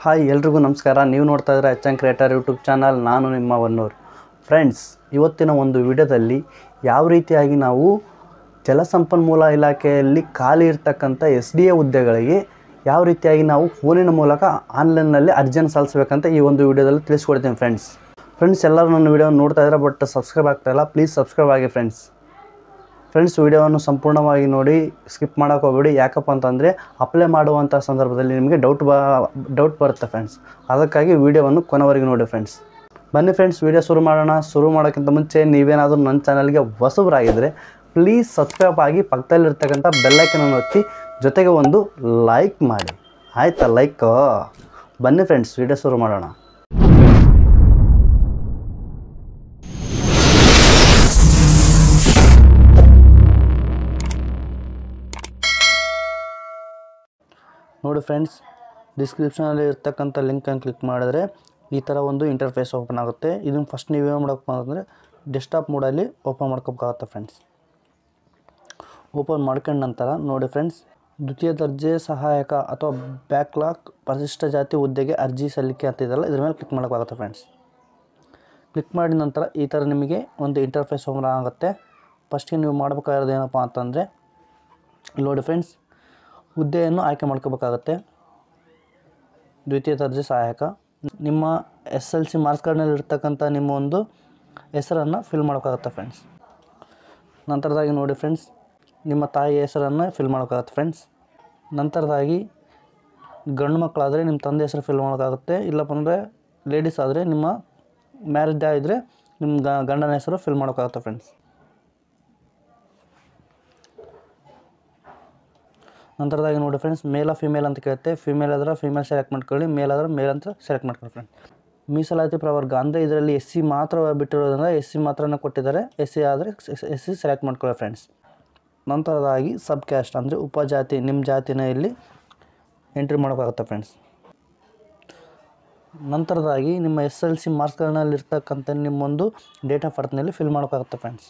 hi ಎಲ್ರಿಗೂ ನಮಸ್ಕಾರ ನೀವು ನೋಡ್ತಾ ಇದ್ರೆ H N creator YouTube channel ನಾನು ನಿಮ್ಮ ವನ್ನೂರ್ ಫ್ರೆಂಡ್ಸ್ ಇವತ್ತಿನ ಒಂದು ವಿಡಿಯೋದಲ್ಲಿ ಯಾವ ರೀತಿಯಾಗಿ ನಾವು ಜಲಸಂಪನ್ಮೂಲ ಇಲಾಖೆಯಲ್ಲಿ ಖಾಲಿ ಇರ್ತಕ್ಕಂಥ ಎಸ್ ಡಿ ಎ ಹುದ್ದೆಗಳಿಗೆ ಯಾವ ರೀತಿಯಾಗಿ ನಾವು ಫೋನಿನ ಮೂಲಕ ಆನ್ಲೈನ್ನಲ್ಲಿ ಅರ್ಜಿಯನ್ನು ಸಲ್ಲಿಸಬೇಕಂತ ಈ ಒಂದು ವಿಡಿಯೋದಲ್ಲಿ ತಿಳಿಸ್ಕೊಡ್ತೀನಿ ಫ್ರೆಂಡ್ಸ್ ಫ್ರೆಂಡ್ಸ್ ಎಲ್ಲರೂ ನನ್ನ ವಿಡಿಯೋ ನೋಡ್ತಾ ಇದ್ದಾರೆ ಬಟ್ ಸಬ್ಸ್ಕ್ರೈಬ್ ಆಗ್ತಾಯಿಲ್ಲ ಪ್ಲೀಸ್ ಸಬ್ಸ್ಕ್ರೈಬ್ ಆಗಿ ಫ್ರೆಂಡ್ಸ್ ಫ್ರೆಂಡ್ಸ್ ವಿಡಿಯೋವನ್ನು ಸಂಪೂರ್ಣವಾಗಿ ನೋಡಿ ಸ್ಕಿಪ್ ಮಾಡೋಕೆ ಹೋಗ್ಬೇಡಿ ಯಾಕಪ್ಪ ಅಂತಂದರೆ ಅಪ್ಲೈ ಮಾಡುವಂಥ ಸಂದರ್ಭದಲ್ಲಿ ನಿಮಗೆ ಡೌಟ್ ಬ ಡೌಟ್ ಬರುತ್ತೆ ಫ್ರೆಂಡ್ಸ್ ಅದಕ್ಕಾಗಿ ವಿಡಿಯೋವನ್ನು ಕೊನೆವರೆಗೆ ನೋಡಿ ಫ್ರೆಂಡ್ಸ್ ಬನ್ನಿ ಫ್ರೆಂಡ್ಸ್ ವಿಡಿಯೋ ಶುರು ಮಾಡೋಣ ಶುರು ಮಾಡೋಕ್ಕಿಂತ ಮುಂಚೆ ನೀವೇನಾದರೂ ನನ್ನ ಚಾನಲ್ಗೆ ಹೊಸಬರಾಗಿದ್ದರೆ ಪ್ಲೀಸ್ ಸಬ್ಸ್ಕ್ರೈಬ್ ಆಗಿ ಪಕ್ಕದಲ್ಲಿರ್ತಕ್ಕಂಥ ಬೆಲ್ಲೈಕನನ್ನು ಒತ್ತಿ ಜೊತೆಗೆ ಒಂದು ಲೈಕ್ ಮಾಡಿ ಆಯಿತಾ ಲೈಕ್ ಬನ್ನಿ ಫ್ರೆಂಡ್ಸ್ ವಿಡಿಯೋ ಶುರು ಮಾಡೋಣ ನೋಡಿ ಫ್ರೆಂಡ್ಸ್ ಡಿಸ್ಕ್ರಿಪ್ಷನಲ್ಲಿ ಇರ್ತಕ್ಕಂಥ ಲಿಂಕನ್ನು ಕ್ಲಿಕ್ ಮಾಡಿದ್ರೆ ಈ ಥರ ಒಂದು ಇಂಟರ್ಫೇಸ್ ಓಪನ್ ಆಗುತ್ತೆ ಇದನ್ನು ಫಸ್ಟ್ ನೀವೇನು ಮಾಡೋಕೆ ಅಂದರೆ ಡೆಸ್ಕ್ಟಾಪ್ ಮೋಡಲ್ಲಿ ಓಪನ್ ಮಾಡ್ಕೋಬೇಕಾಗತ್ತೆ ಫ್ರೆಂಡ್ಸ್ ಓಪನ್ ಮಾಡ್ಕೊಂಡ ನಂತರ ನೋಡಿ ಫ್ರೆಂಡ್ಸ್ ದ್ವಿತೀಯ ದರ್ಜೆ ಸಹಾಯಕ ಅಥವಾ ಬ್ಯಾಕ್ಲಾಗ್ ಪರಿಶಿಷ್ಟ ಜಾತಿ ಹುದ್ದೆಗೆ ಅರ್ಜಿ ಸಲ್ಲಿಕೆ ಅಂತಿದೆಯಲ್ಲ ಇದ್ರ ಮೇಲೆ ಕ್ಲಿಕ್ ಮಾಡೋಕ್ಕಾಗುತ್ತೆ ಫ್ರೆಂಡ್ಸ್ ಕ್ಲಿಕ್ ಮಾಡಿದ ನಂತರ ಈ ಥರ ನಿಮಗೆ ಒಂದು ಇಂಟರ್ಫೇಸ್ ಓಪನ್ ಆಗುತ್ತೆ ಫಸ್ಟಿಗೆ ನೀವು ಮಾಡಬೇಕಾಗಿರೋದು ಏನಪ್ಪ ಅಂತಂದರೆ ಇಲ್ಲಿ ನೋಡಿ ಫ್ರೆಂಡ್ಸ್ ಹುದ್ದೆಯನ್ನು ಆಯ್ಕೆ ಮಾಡ್ಕೋಬೇಕಾಗತ್ತೆ ದ್ವಿತೀಯ ದರ್ಜೆ ಸಹಾಯಕ ನಿಮ್ಮ ಎಸ್ ಎಲ್ ಸಿ ಮಾರ್ಕ್ಸ್ ಕಾರ್ಡ್ನಲ್ಲಿ ಇರ್ತಕ್ಕಂಥ ನಿಮ್ಮ ಒಂದು ಹೆಸರನ್ನು ಫಿಲ್ ಮಾಡೋಕ್ಕಾಗತ್ತೆ ಫ್ರೆಂಡ್ಸ್ ನಂತರದಾಗಿ ನೋಡಿ ಫ್ರೆಂಡ್ಸ್ ನಿಮ್ಮ ತಾಯಿ ಹೆಸರನ್ನು ಫಿಲ್ ಮಾಡೋಕ್ಕಾಗತ್ತೆ ಫ್ರೆಂಡ್ಸ್ ನಂತರದಾಗಿ ಗಂಡು ಮಕ್ಕಳಾದರೆ ನಿಮ್ಮ ತಂದೆ ಹೆಸರು ಫಿಲ್ ಮಾಡೋಕ್ಕಾಗುತ್ತೆ ಇಲ್ಲಪ್ಪ ಅಂದರೆ ಲೇಡೀಸ್ ಆದರೆ ನಿಮ್ಮ ಮ್ಯಾರೇಜ್ ಆಗಿದ್ದರೆ ನಿಮ್ಮ ಗಂಡನ ಹೆಸರು ಫಿಲ್ ಮಾಡೋಕ್ಕಾಗುತ್ತೆ ಫ್ರೆಂಡ್ಸ್ ನಂತರದಾಗಿ ನೋಡಿ ಫ್ರೆಂಡ್ಸ್ ಮೇಲ ಫಿಮೇಲ್ ಅಂತ ಕೇಳುತ್ತೆ ಫಿಮೇಲ್ ಆದ್ರೆ ಫಿಮೇಲ್ ಸೆಲೆಕ್ಟ್ ಮಾಡ್ಕೊಳ್ಳಿ ಮೇಲ್ ಆದ್ರೆ ಮೇಲ್ ಅಂತ ಸೆಲೆಕ್ಟ್ ಮಾಡ್ಕೊಳ್ಳಿ ಫ್ರೆಂಡ್ಸ್ ಮೀಸಲಾತಿ ಪ್ರವರ್ಗ ಅಂದರೆ ಇದರಲ್ಲಿ ಎಸ್ ಸಿ ಮಾತ್ರ ಬಿಟ್ಟಿರೋದ್ರಿಂದ ಎಸ್ ಸಿ ಮಾತ್ರನೇ ಕೊಟ್ಟಿದ್ದಾರೆ ಎಸ್ ಸಿ ಆದರೆ ಎಸ್ ಸಿ ಸೆಲೆಕ್ಟ್ ಮಾಡ್ಕೊಳ್ಳಿ ಫ್ರೆಂಡ್ಸ್ ನಂತರದಾಗಿ ಸಬ್ ಕ್ಯಾಸ್ಟ್ ಅಂದರೆ ಉಪಜಾತಿ ನಿಮ್ಮ ಜಾತಿನ ಇಲ್ಲಿ ಎಂಟ್ರಿ ಮಾಡೋಕ್ಕಾಗುತ್ತೆ ಫ್ರೆಂಡ್ಸ್ ನಂತರದಾಗಿ ನಿಮ್ಮ ಎಸ್ ಎಲ್ ಸಿ ಮಾರ್ಕ್ಸ್ಗಳಲ್ಲಿ ಇರ್ತಕ್ಕಂಥ ನಿಮ್ಮೊಂದು ಡೇಟ್ ಆಫ್ ಬರ್ತ್ನಲ್ಲಿ ಫಿಲ್ ಮಾಡೋಕ್ಕಾಗುತ್ತೆ ಫ್ರೆಂಡ್ಸ್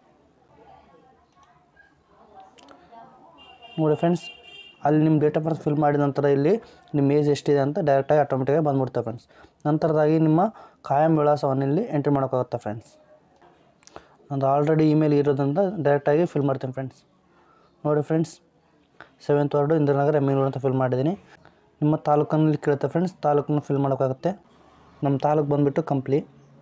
ನೋಡಿ ಫ್ರೆಂಡ್ಸ್ ಅಲ್ಲಿ ನಿಮ್ಮ ಡೇಟ್ ಆಫ್ ಬರ್ತ್ ಫಿಲ್ ಮಾಡಿದ ನಂತರ ಇಲ್ಲಿ ನಿಮ್ಮ ಏಜ್ ಎಷ್ಟಿದೆ ಅಂತ ಡೈರೆಕ್ಟಾಗಿ ಆಟೋಮೆಟಿಕಾಗಿ ಬಂದ್ಬಿಡ್ತವೆ ಫ್ರೆಂಡ್ಸ್ ನಂತರದಾಗಿ ನಿಮ್ಮ ಕಾಯಂ ವಿಳಾಸವನ್ನು ಇಲ್ಲಿ ಎಂಟ್ರಿ ಮಾಡೋಕ್ಕಾಗುತ್ತೆ ಫ್ರೆಂಡ್ಸ್ ನಂದು ಆಲ್ರೆಡಿ ಇಮೇಲ್ ಇರೋದ್ರಿಂದ ಡೈರೆಕ್ಟಾಗಿ ಫಿಲ್ ಮಾಡ್ತೀನಿ ಫ್ರೆಂಡ್ಸ್ ನೋಡಿ friends seventh ward Indiranagar M ಅಂತ ಫಿಲ್ ಮಾಡಿದ್ದೀನಿ ನಿಮ್ಮ ತಾಲೂಕಲ್ಲಿ ಕೇಳುತ್ತೆ ಫ್ರೆಂಡ್ಸ್ ತಾಲೂಕನ್ನು ಫಿಲ್ ಮಾಡೋಕ್ಕಾಗುತ್ತೆ ನಮ್ಮ ತಾಲೂಕು ಬಂದುಬಿಟ್ಟು ಕಂಪ್ಲಿ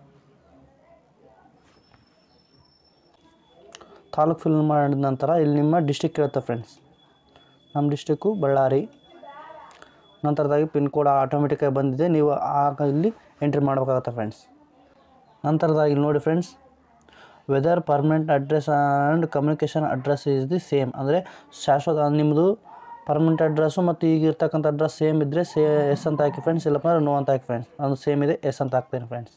ತಾಲೂಕು ಫಿಲ್ ಮಾಡಿದ ನಂತರ ಇಲ್ಲಿ ನಿಮ್ಮ ಡಿಸ್ಟಿಕ್ ಕೇಳುತ್ತೆ ಫ್ರೆಂಡ್ಸ್ ನಮ್ಮ ಡಿಸ್ಟಿಕ್ಕು ಬಳ್ಳಾರಿ ನಂತರದಾಗಿ ಪಿನ್ ಕೋಡ್ ಆಟೋಮೆಟಿಕಾಗಿ ಬಂದಿದೆ ನೀವು ಆಗ ಇಲ್ಲಿ ಎಂಟ್ರಿ ಮಾಡಬೇಕಾಗುತ್ತೆ ಫ್ರೆಂಡ್ಸ್ ನಂತರದಾಗಿ ನೋಡಿ friends whether permanent address and communication address is the same ಅಂದರೆ ಶಾಶ್ವತ ನಿಮ್ಮದು ಪರ್ಮನೆಂಟ್ ಅಡ್ರೆಸ್ಸು ಮತ್ತು ಈಗ ಇರ್ತಕ್ಕಂಥ ಅಡ್ರೆಸ್ ಸೇಮ್ ಇದ್ದರೆ ಸೇ ಎಸ್ ಅಂತ ಹಾಕಿ ಫ್ರೆಂಡ್ಸ್ ಇಲ್ಲಪ್ಪ ಅಂದ್ರೆ ನೋ ಅಂತ ಹಾಕಿ ಫ್ರೆಂಡ್ಸ್ ಅದು ಸೇಮ್ ಇದೆ ಎಸ್ ಅಂತ ಹಾಕ್ತೀನಿ ಫ್ರೆಂಡ್ಸ್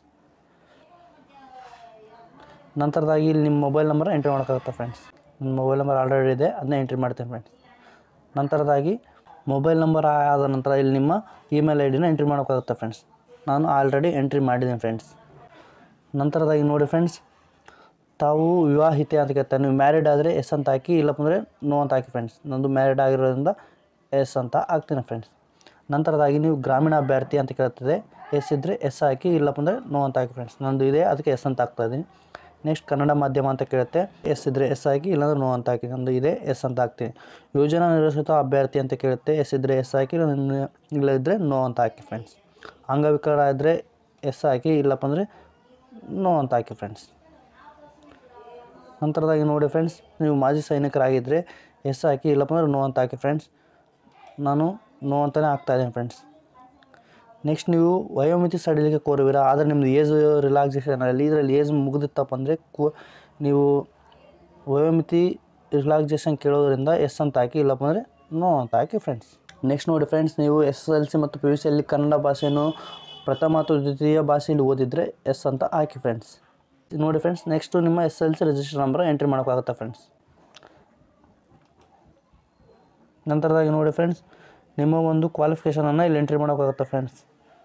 ನಂತರದಾಗಿ ಇಲ್ಲಿ ನಿಮ್ಮ ಮೊಬೈಲ್ ನಂಬರ್ ಎಂಟ್ರಿ ಮಾಡೋಕ್ಕಾಗುತ್ತೆ ಫ್ರೆಂಡ್ಸ್ ನಿಮ್ಮ ಮೊಬೈಲ್ ನಂಬರ್ ಆಲ್ರೆಡಿ ಇದೆ ಅದನ್ನ ಎಂಟ್ರಿ ಮಾಡ್ತೀನಿ ಫ್ರೆಂಡ್ಸ್ ನಂತರದಾಗಿ ಮೊಬೈಲ್ ನಂಬರ್ ಆದ ನಂತರ ಇಲ್ಲಿ ನಿಮ್ಮ ಇಮೇಲ್ ಐ ಡಿನ ಎಂಟ್ರಿ ಮಾಡೋಕ್ಕಾಗುತ್ತೆ ಫ್ರೆಂಡ್ಸ್ ನಾನು ಆಲ್ರೆಡಿ ಎಂಟ್ರಿ ಮಾಡಿದ್ದೀನಿ ಫ್ರೆಂಡ್ಸ್ ನಂತರದಾಗಿ ನೋಡಿ ಫ್ರೆಂಡ್ಸ್ ತಾವು ವಿವಾಹಿತೆ ಅಂತ ಕೇಳ್ತಾರೆ ನೀವು ಮ್ಯಾರಿಡ್ ಆದರೆ ಎಸ್ ಅಂತ ಹಾಕಿ ಇಲ್ಲಪ್ಪ ಅಂದರೆ ನೋ ಅಂತ ಹಾಕಿ ಫ್ರೆಂಡ್ಸ್ ನಂದು ಮ್ಯಾರಿಡ್ ಆಗಿರೋದ್ರಿಂದ ಎಸ್ ಅಂತ ಹಾಕ್ತೀನಿ ಫ್ರೆಂಡ್ಸ್ ನಂತರದಾಗಿ ನೀವು ಗ್ರಾಮೀಣ ಅಭ್ಯರ್ಥಿ ಅಂತ ಕೇಳ್ತದೆ ಎಸ್ ಇದ್ದರೆ ಎಸ್ ಹಾಕಿ ಇಲ್ಲಪ್ಪ ಅಂದರೆ ನೋ ಅಂತ ಹಾಕಿ ಫ್ರೆಂಡ್ಸ್ ನಂದು ಇದೆ ಅದಕ್ಕೆ ಎಸ್ ಅಂತ ಹಾಕ್ತಾಯಿದ್ದೀನಿ ನೆಕ್ಸ್ಟ್ ಕನ್ನಡ ಮಾಧ್ಯಮ ಅಂತ ಕೇಳುತ್ತೆ ಎಸ್ ಇದ್ದರೆ ಎಸ್ ಹಾಕಿ ಇಲ್ಲಾಂದ್ರೆ ನೋ ಅಂತ ಹಾಕಿ ನಂದು ಇದೆ ಎಸ್ ಅಂತ ಹಾಕ್ತೀನಿ ಯೋಜನಾ ನಿರಸಿತ ಅಭ್ಯರ್ಥಿ ಅಂತ ಕೇಳುತ್ತೆ ಎಸ್ ಇದ್ದರೆ ಎಸ್ ಹಾಕಿ ಇಲ್ಲ ಇದ್ದರೆ ನೋ ಅಂತ ಹಾಕಿ ಫ್ರೆಂಡ್ಸ್ ಅಂಗವಿಕಲ ಇದ್ದರೆ ಎಸ್ ಹಾಕಿ ಇಲ್ಲಪ್ಪ ಅಂದರೆ ನೋ ಅಂತ ಹಾಕಿ ಫ್ರೆಂಡ್ಸ್ ನಂತರದಾಗಿ ನೋಡಿ ಫ್ರೆಂಡ್ಸ್ ನೀವು ಮಾಜಿ ಸೈನಿಕರಾಗಿದ್ದರೆ ಎಸ್ ಹಾಕಿ ಇಲ್ಲಪ್ಪ ಅಂದರೆ ನೋ ಅಂತ ಹಾಕಿ ಫ್ರೆಂಡ್ಸ್ ನಾನು ನೋ ಅಂತಲೇ ಹಾಕ್ತಾಯಿದ್ದೀನಿ ಫ್ರೆಂಡ್ಸ್ ನೆಕ್ಸ್ಟ್ ನೀವು ವಯೋಮಿತಿ ಸಡಿಲಿಕೆ ಕೋರುವಿರಾ ಆದರೆ ನಿಮ್ಮದು ಏಜ್ ರಿಲ್ಯಾಕ್ಸೇಷನಲ್ಲಿ ಇದರಲ್ಲಿ ಏಜ್ ಮುಗಿದಿತ್ತಪ್ಪ ಅಂದರೆ ಕೋ ನೀವು ವಯೋಮಿತಿ ರಿಲ್ಯಾಕ್ಸೇಷನ್ ಕೇಳೋದ್ರಿಂದ ಎಸ್ ಅಂತ ಹಾಕಿ ಇಲ್ಲಪ್ಪ ಅಂದರೆ ನೋ ಅಂತ ಹಾಕಿ ಫ್ರೆಂಡ್ಸ್ ನೆಕ್ಸ್ಟ್ ನೋಡಿ ಫ್ರೆಂಡ್ಸ್ ನೀವು ಎಸ್ ಎಲ್ ಸಿ ಮತ್ತು ಪಿ ಯು ಸಿಯಲ್ಲಿ ಕನ್ನಡ ಭಾಷೆಯನ್ನು ಪ್ರಥಮ ಮತ್ತು ದ್ವಿತೀಯ ಭಾಷೆಯಲ್ಲಿ ಓದಿದರೆ ಎಸ್ ಅಂತ ಹಾಕಿ ಫ್ರೆಂಡ್ಸ್ ನೋಡಿ ಫ್ರೆಂಡ್ಸ್ ನೆಕ್ಸ್ಟು ನಿಮ್ಮ S L C register number entry ಮಾಡೋಕ್ಕಾಗುತ್ತೆ ಫ್ರೆಂಡ್ಸ್ ನಂತರದಾಗಿ ನೋಡಿ ಫ್ರೆಂಡ್ಸ್ ನಿಮ್ಮ ಒಂದು ಕ್ವಾಲಿಫಿಕೇಷನನ್ನು ಇಲ್ಲಿ ಎಂಟ್ರಿ ಮಾಡೋಕ್ಕಾಗುತ್ತೆ ಫ್ರೆಂಡ್ಸ್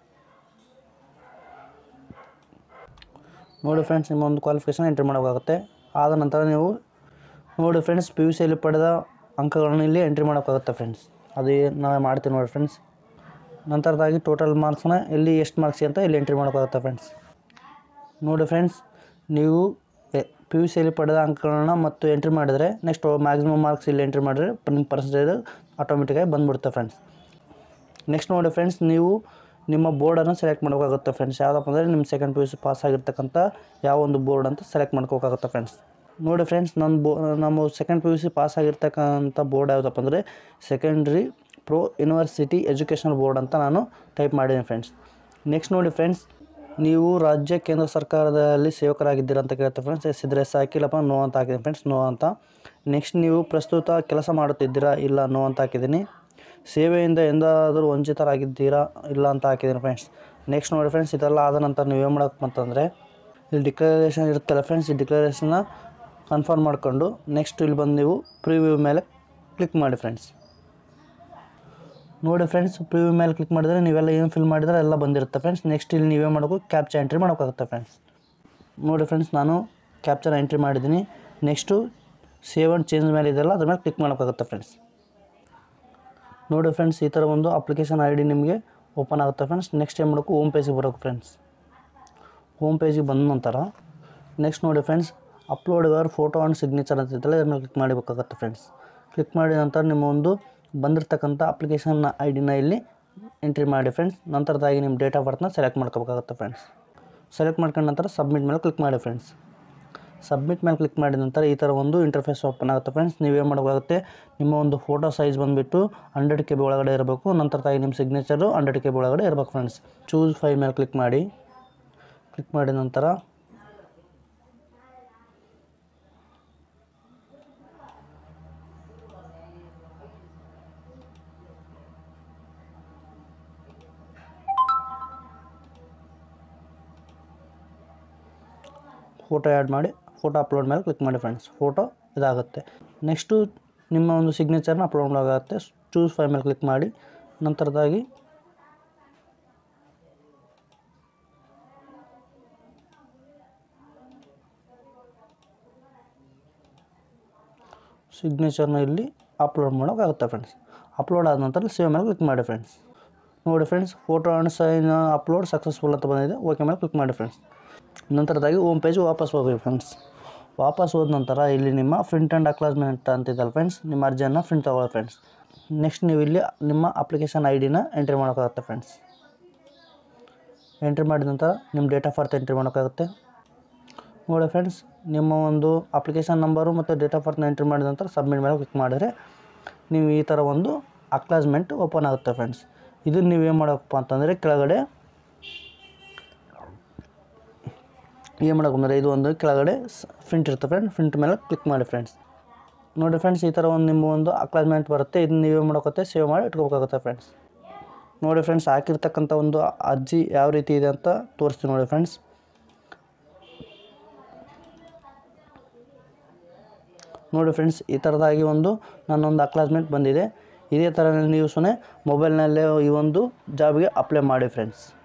ನೋಡಿ ಫ್ರೆಂಡ್ಸ್ ನಿಮ್ಮ ಒಂದು ಕ್ವಾಲಿಫಿಕೇಷನ್ ಎಂಟ್ರಿ ಮಾಡೋಕ್ಕಾಗುತ್ತೆ ಆದ ನಂತರ ನೀವು ನೋಡಿ ಫ್ರೆಂಡ್ಸ್ ಪಿ ಯು ಸಿಯಲ್ಲಿ ಪಡೆದ ಅಂಕಗಳನ್ನು ಇಲ್ಲಿ ಎಂಟ್ರಿ ಮಾಡೋಕ್ಕಾಗುತ್ತೆ ಫ್ರೆಂಡ್ಸ್ ಅದು ನಾವೇ ಮಾಡ್ತೀವಿ ನೋಡಿ ಫ್ರೆಂಡ್ಸ್ ನಂತರದಾಗಿ ಟೋಟಲ್ ಮಾರ್ಕ್ಸ್ನ ಎಲ್ಲಿ ಎಷ್ಟು ಮಾರ್ಕ್ಸ್ ಅಂತ ಇಲ್ಲಿ ಎಂಟ್ರಿ ಮಾಡೋಕ್ಕಾಗುತ್ತೆ ಫ್ರೆಂಡ್ಸ್ ನೋಡಿ ಫ್ರೆಂಡ್ಸ್ ನೀವು ಪಿ ಯು ಸಿಯಲ್ಲಿ ಪಡೆದ ಅಂಕಗಳನ್ನ ಮತ್ತು ಎಂಟ್ರಿ ಮಾಡಿದರೆ ನೆಕ್ಸ್ಟ್ ಮ್ಯಾಕ್ಸಿಮಮ್ ಮಾರ್ಕ್ಸ್ ಇಲ್ಲಿ ಎಂಟ್ರಿ ಮಾಡಿದರೆ ನಿಮ್ಮ ಪರ್ಸೆಂಟೇಜ್ ಆಟೋಮೆಟಿಕಾಗಿ ಬಂದ್ಬಿಡುತ್ತೆ ಫ್ರೆಂಡ್ಸ್ ನೆಕ್ಸ್ಟ್ ನೋಡಿ ಫ್ರೆಂಡ್ಸ್ ನೀವು ನಿಮ್ಮ ಬೋರ್ಡನ್ನು ಸೆಲೆಕ್ಟ್ ಮಾಡ್ಕೋಬೇಕಾಗುತ್ತೆ ಫ್ರೆಂಡ್ಸ್ ಯಾವುದಪ್ಪ ಅಂದರೆ ನಿಮ್ಮ second P U C pass ಆಗಿರ್ತಕ್ಕಂಥ ಯಾವ ಒಂದು ಬೋರ್ಡ್ ಅಂತ ಸೆಲೆಕ್ಟ್ ಮಾಡ್ಕೋಬೇಕಾಗುತ್ತೆ ಫ್ರೆಂಡ್ಸ್ ನೋಡಿ ಫ್ರೆಂಡ್ಸ್ ನನ್ನ ಬೋ ನಮ್ಮ second P U C pass ಆಗಿರ್ತಕ್ಕಂಥ ಬೋರ್ಡ್ ಯಾವುದಪ್ಪ ಅಂದರೆ secondary pre university educational board ಅಂತ ನಾನು ಟೈಪ್ ಮಾಡಿದ್ದೀನಿ ಫ್ರೆಂಡ್ಸ್ ನೆಕ್ಸ್ಟ್ ನೋಡಿ ಫ್ರೆಂಡ್ಸ್ ನೀವು ರಾಜ್ಯ ಕೇಂದ್ರ ಸರ್ಕಾರದಲ್ಲಿ ಸೇವಕರಾಗಿದ್ದೀರಾ ಅಂತ ಕೇಳ್ತಾರೆ ಫ್ರೆಂಡ್ಸ್ ಎಸ್ ಇದ್ರೆ ಎಸ್ ಹಾಕಿಲ್ಲಪ್ಪ ನೋ ಅಂತ ಹಾಕಿದ್ದೀನಿ ಫ್ರೆಂಡ್ಸ್ ನೋ ಅಂತ ನೆಕ್ಸ್ಟ್ ನೀವು ಪ್ರಸ್ತುತ ಕೆಲಸ ಮಾಡುತ್ತಿದ್ದೀರಾ ಇಲ್ಲ ನೋ ಅಂತ ಹಾಕಿದ್ದೀನಿ ಸೇವೆಯಿಂದ ಎಂದಾದರೂ ವಂಚಿತರಾಗಿದ್ದೀರಾ ಇಲ್ಲ ಅಂತ ಹಾಕಿದ್ದೀನಿ ಫ್ರೆಂಡ್ಸ್ ನೆಕ್ಸ್ಟ್ ನೋಡಿ ಫ್ರೆಂಡ್ಸ್ ಇದೆಲ್ಲ ಆದ ನಂತರ ನೀವು ಏನು ಮಾಡಬೇಕು ಅಂತಂದರೆ ಇಲ್ಲಿ ಡಿಕ್ಲರೇಷನ್ ಇರುತ್ತಲ್ಲ ಫ್ರೆಂಡ್ಸ್ ಈ ಡಿಕ್ಲರೇಷನ್ನ ಕನ್ಫರ್ಮ್ ಮಾಡಿಕೊಂಡು ನೆಕ್ಸ್ಟ್ ಇಲ್ಲಿ ಬಂದು ನೀವು ಪ್ರಿವ್ಯೂ ಮೇಲೆ ಕ್ಲಿಕ್ ಮಾಡಿ ಫ್ರೆಂಡ್ಸ್ ನೋಡಿ ಫ್ರೆಂಡ್ಸ್ ಪ್ರಿವ್ಯೂ ಮೇಲೆ ಕ್ಲಿಕ್ ಮಾಡಿದರೆ ನೀವೆಲ್ಲ ಏನು ಫಿಲ್ ಮಾಡಿದರೆ ಎಲ್ಲ ಬಂದಿರುತ್ತೆ ಫ್ರೆಂಡ್ಸ್ ನೆಕ್ಸ್ಟ್ ಇಲ್ಲಿ ನೀವೇ ಮಾಡಬೇಕು ಕ್ಯಾಪ್ಚರ್ ಎಂಟ್ರಿ ಮಾಡೋಕ್ಕಾಗುತ್ತೆ ಫ್ರೆಂಡ್ಸ್ ನೋಡಿ ಫ್ರೆಂಡ್ಸ್ ನಾನು ಕ್ಯಾಪ್ಚರ್ ಎಂಟ್ರಿ ಮಾಡಿದ್ದೀನಿ ನೆಕ್ಸ್ಟು ಸೇವ್ ಆ್ಯಂಡ್ ಚೇಂಜ್ ಮೇಲೆ ಇದೆಲ್ಲ ಅದ್ರ ಮೇಲೆ ಕ್ಲಿಕ್ ಮಾಡೋಕ್ಕಾಗುತ್ತೆ ಫ್ರೆಂಡ್ಸ್ ನೋಡಿ ಫ್ರೆಂಡ್ಸ್ ಈ ಥರ ಒಂದು ಅಪ್ಲಿಕೇಶನ್ ಐ ಡಿ ನಿಮಗೆ ಓಪನ್ ಆಗುತ್ತೆ ಫ್ರೆಂಡ್ಸ್ ನೆಕ್ಸ್ಟ್ ಏನು ಮಾಡಬೇಕು ಹೋಮ್ ಪೇಜಿಗೆ ಬರೋಕೆ ಫ್ರೆಂಡ್ಸ್ ಹೋಮ್ ಪೇಜಿಗೆ ಬಂದ ನಂತರ ನೆಕ್ಸ್ಟ್ ನೋಡಿ friends upload your photo and signature ಅಂತ ಇದ್ದಲ್ಲ ಇದನ್ನು ಕ್ಲಿಕ್ ಮಾಡಬೇಕಾಗತ್ತೆ ಫ್ರೆಂಡ್ಸ್ ಕ್ಲಿಕ್ ಮಾಡಿದ ನಂತರ ನಿಮ್ಮ ಒಂದು ಬಂದಿರತಕ್ಕಂಥ ಅಪ್ಲಿಕೇಶನ್ ಐ ಡಿನ ಇಲ್ಲಿ ಎಂಟ್ರಿ ಮಾಡಿ ಫ್ರೆಂಡ್ಸ್ ನಂತರದಾಗಿ ನಿಮ್ಮ ಡೇಟ್ ಆಫ್ ಬರ್ತ್ನ ಸೆಲೆಕ್ಟ್ ಮಾಡ್ಕೋಬೇಕಾಗುತ್ತೆ ಫ್ರೆಂಡ್ಸ್ ಸೆಲೆಕ್ಟ್ ಮಾಡ್ಕೊಂಡ ನಂತರ ಸಬ್ಮಿಟ್ ಮೇಲೆ ಕ್ಲಿಕ್ ಮಾಡಿ ಫ್ರೆಂಡ್ಸ್ ಸಬ್ಮಿಟ್ ಮೇಲೆ ಕ್ಲಿಕ್ ಮಾಡಿದ ನಂತರ ಈ ಥರ ಒಂದು ಇಂಟರ್ಫೇಸ್ ಓಪನ್ ಆಗುತ್ತೆ ಫ್ರೆಂಡ್ಸ್ ನೀವೇನು ಮಾಡಬೇಕಾಗುತ್ತೆ ನಿಮ್ಮ ಒಂದು ಫೋಟೋ ಸೈಜ್ ಬಂದುಬಿಟ್ಟು ಹಂಡ್ರೆಡ್ ಕೆ ಬಿ ಒಳಗಡೆ ಇರಬೇಕು ನಂತರದಾಗಿ ನಿಮ್ಮ ಸಿಗ್ನೇಚರು ಹಂಡ್ರೆಡ್ ಕೆ ಬಿ ಒಳಗಡೆ ಇರಬೇಕು ಫ್ರೆಂಡ್ಸ್ ಚೂಸ್ ಫೈಲ್ ಮೇಲೆ ಕ್ಲಿಕ್ ಮಾಡಿ ಕ್ಲಿಕ್ ಮಾಡಿದ ನಂತರ ಫೋಟೋ ಆ್ಯಡ್ ಮಾಡಿ ಫೋಟೋ ಅಪ್ಲೋಡ್ ಮೇಲೆ ಕ್ಲಿಕ್ ಮಾಡಿ ಫ್ರೆಂಡ್ಸ್ ಫೋಟೋ ಇದಾಗುತ್ತೆ ನೆಕ್ಸ್ಟು ನಿಮ್ಮ ಒಂದು ಸಿಗ್ನೇಚರ್ನ ಅಪ್ಲೋಡ್ ಮಾಡಾಗುತ್ತೆ ಚೂಸ್ ಫೈಲ್ ಮೇಲೆ ಕ್ಲಿಕ್ ಮಾಡಿ ನಂತರದಾಗಿ ಸಿಗ್ನೇಚರ್ನ ಇಲ್ಲಿ ಅಪ್ಲೋಡ್ ಮಾಡೋಕ್ಕಾಗುತ್ತೆ ಫ್ರೆಂಡ್ಸ್ ಅಪ್ಲೋಡ್ ಆದ ನಂತರ ಸೇವ್ ಮೇಲೆ ಕ್ಲಿಕ್ ಮಾಡಿ ಫ್ರೆಂಡ್ಸ್ ನೋಡಿ friends photo and sign upload successful ಅಂತ ಬಂದಿದೆ ಓಕೆ ಮೇಲೆ ಕ್ಲಿಕ್ ಮಾಡಿ ಫ್ರೆಂಡ್ಸ್ ನಂತರದಾಗಿ ಹೋಮ್ ಪೇಜ್ ವಾಪಸ್ ಹೋಗಿ ಫ್ರೆಂಡ್ಸ್ ವಾಪಸ್ ಹೋದ ನಂತರ ಇಲ್ಲಿ ನಿಮ್ಮ ಪ್ರಿಂಟ್ ಆ್ಯಂಡ್ ಅಕ್ಲಾಸ್ಮೆಂಟ್ ಅಂತಿದ್ದಲ್ಲ ಫ್ರೆಂಡ್ಸ್ ನಿಮ್ಮ ಅರ್ಜಿಯನ್ನು ಪ್ರಿಂಟ್ ತಗೊಳ್ಳಿ ಫ್ರೆಂಡ್ಸ್ ನೆಕ್ಸ್ಟ್ ನೀವು ಇಲ್ಲಿ ನಿಮ್ಮ ಅಪ್ಲಿಕೇಶನ್ ಐ ಡಿನ ಎಂಟ್ರಿ ಮಾಡೋಕ್ಕಾಗುತ್ತೆ ಫ್ರೆಂಡ್ಸ್ ಎಂಟ್ರಿ ಮಾಡಿದ ನಂತರ ನಿಮ್ಮ ಡೇಟ್ ಆಫ್ ಬರ್ತ್ ಎಂಟ್ರಿ ಮಾಡೋಕ್ಕಾಗುತ್ತೆ ನೋಡಿ ಫ್ರೆಂಡ್ಸ್ ನಿಮ್ಮ ಒಂದು ಅಪ್ಲಿಕೇಶನ್ ನಂಬರು ಮತ್ತು ಡೇಟ್ ಆಫ್ ಬರ್ತ್ನ ಎಂಟ್ರಿ ಮಾಡಿದ ನಂತರ ಸಬ್ಮಿಟ್ ಮೇಲೆ ಕ್ಲಿಕ್ ಮಾಡಿದರೆ ನೀವು ಈ ಥರ ಒಂದು ಅಕ್ಲಾಸ್ಮೆಂಟ್ ಓಪನ್ ಆಗುತ್ತೆ ಫ್ರೆಂಡ್ಸ್ ಇದನ್ನು ನೀವೇನು ಮಾಡಬೇಕಪ್ಪ ಅಂತಂದರೆ ಕೆಳಗಡೆ ಏನು ಮಾಡೋಕೆ ಅಂದರೆ ಇದು ಒಂದು ಕೆಳಗಡೆ ಫ್ರಿಂಟ್ ಇರುತ್ತೆ ಫ್ರೆಂಡ್ ಫ್ರಿಂಟ್ ಮೇಲೆ ಕ್ಲಿಕ್ ಮಾಡಿ ಫ್ರೆಂಡ್ಸ್ ನೋಡಿ ಫ್ರೆಂಡ್ಸ್ ಈ ಥರ ಒಂದು ನಿಮ್ಮ ಒಂದು ಅಕ್ಲಾಸ್ಮೆಂಟ್ ಬರುತ್ತೆ ಇದನ್ನ ನೀವೇ ಮಾಡೋಕತ್ತೆ ಸೇವ್ ಮಾಡಿ ಇಟ್ಕೋಬೇಕಾಗುತ್ತೆ ಫ್ರೆಂಡ್ಸ್ ನೋಡಿ ಫ್ರೆಂಡ್ಸ್ ಹಾಕಿರ್ತಕ್ಕಂಥ ಒಂದು ಅರ್ಜಿ ಯಾವ ರೀತಿ ಇದೆ ಅಂತ ತೋರಿಸ್ತೀವಿ ನೋಡಿ ಫ್ರೆಂಡ್ಸ್ ನೋಡಿ ಫ್ರೆಂಡ್ಸ್ ಈ ಥರದಾಗಿ ಒಂದು ನನ್ನೊಂದು ಅಕ್ಲಾಸ್ಮೆಂಟ್ ಬಂದಿದೆ ಇದೇ ಥರ ನೀವು ಸುಮ್ಮನೆ ಮೊಬೈಲ್ನಲ್ಲೇ ಈ ಒಂದು ಜಾಬ್ಗೆ ಅಪ್ಲೈ ಮಾಡಿ ಫ್ರೆಂಡ್ಸ್